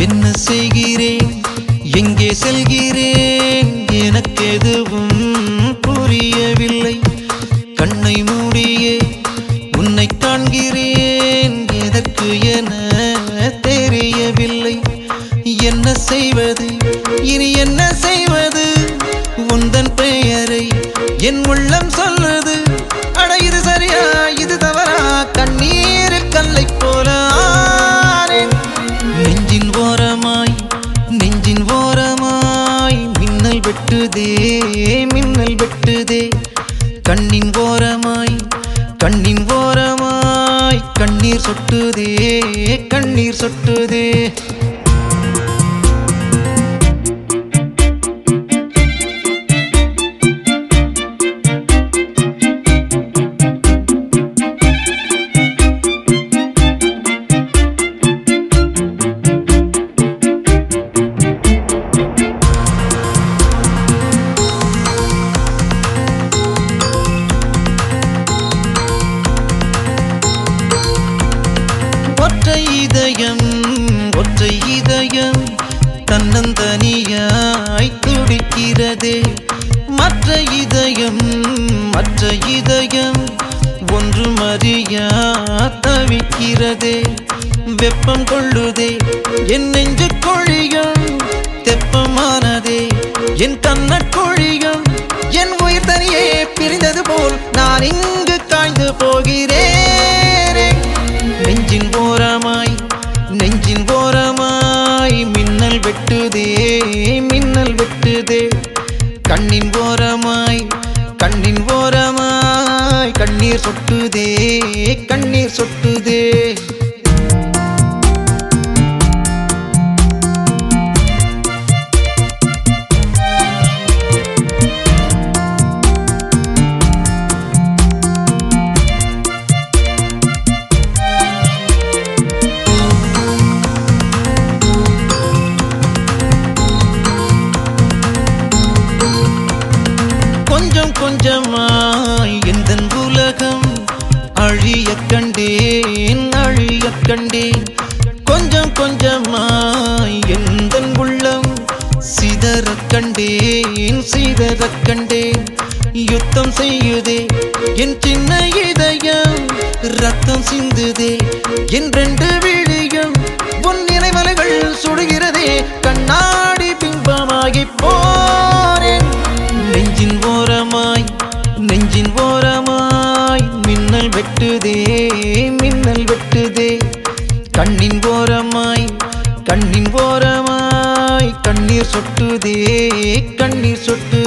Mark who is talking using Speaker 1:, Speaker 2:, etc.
Speaker 1: என்ன செய்கிறேன் எங்கே செல்கிறேன் எனக்கு எதுவும் புரியவில்லை கண்ணை மூடியே உன்னை காண்கிறேன் எதற்கு என தெரியவில்லை என்ன செய்வது இனி என்ன செய்வது உந்தன் பெயரை என் உள்ளம் சொல்லுது அட இது சரியா இது தவறா கண்ணீரில் கல்லை போல ஆனேன். நெஞ்சின் ஓரமாய் நெஞ்சின் ஓரமாய் மின்னல் வெட்டுதே மின்னல் வெட்டுதே கண்ணின் ஓரமாய் கண்ணின் ஓரமாய் கண்ணீர் சொட்டுதே கண்ணீர் சொட்டுதே ஒற்றை இதயம் ஒற்றை இதயம் தன்னந்தனியாய் துடிக்கிறதே மற்ற இதயம் மற்ற இதயம் ஒன்று மறியா தவிக்கிறதே வெப்பம் கொள்ளுதே என் நெஞ்சு கொழியும் தெப்பமானதே என் கண்ண கொழியும் என் உயிர் தனியே பிரிந்தது போல் நான் இங்கு காய்ந்து போகிறேனே நெஞ்சின் ஓரமாய் நெஞ்சின் ஓரமாய் மின்னல் வெட்டுதே மின்னல் வெட்டுதே கண்ணின் ஓரமாய் கண்ணின் ஓரமாய் கண்ணீர் சொட்டுதே கண்ணீர் சொட்டுதே கொஞ்சம் கொஞ்சமாய் எந்த உலகம் அழிய கண்டேன் அழிய கண்டேன் கொஞ்சம் கொஞ்சமாய் எந்த உள்ளம் சிதற கண்டேன் சிதற கண்டேன் யுத்தம் செய்யுதே என் சின்ன இதயம் ரத்தம் சிந்துதே என் ரெண்டு விழியும் உன் நினைவலைகள் சுடுகிறதே கண்ணாடி பிம்பமாகி போனேன் நெஞ்சின் ஓரமாய் நெஞ்சின் ஓரமாய் மின்னல் வெட்டுதே மின்னல் வெட்டுதே கண்ணின் ஓரமாய் கண்ணின் ஓரமாய் கண்ணீர் சொட்டுதே கண்ணீர் சொட்டு